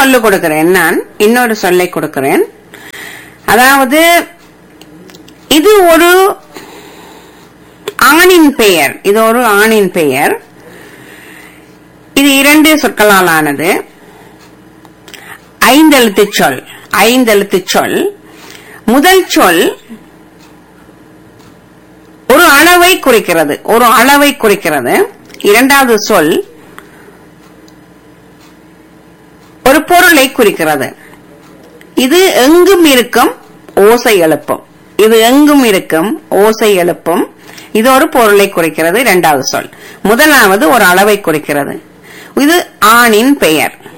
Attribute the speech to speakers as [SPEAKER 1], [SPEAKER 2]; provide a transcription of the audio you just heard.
[SPEAKER 1] சொல்லு கொடுக்கிறேன் நான் இன்னொரு சொல்லை கொடுக்கிறேன் அதாவது இது ஒரு ஆணின் பெயர் இது ஒரு ஆணின் பெயர் இது இரண்டு சொற்களால் ஆனது ஐந்தெழுத்து சொல் ஐந்தெழுத்து சொல் முதல் சொல் ஒரு அளவை குறிக்கிறது ஒரு அளவை குறிக்கிறது இரண்டாவது சொல் ஒரு பொருளை குறிக்கிறது இது எங்கும் இருக்கும் ஓசை எழுப்பும் இது எங்கும் இருக்கும் ஓசை எழுப்பும் இது ஒரு பொருளை குறிக்கிறது இரண்டாவது சொல் முதலாவது ஒரு அளவை குறிக்கிறது இது ஆணின் பெயர்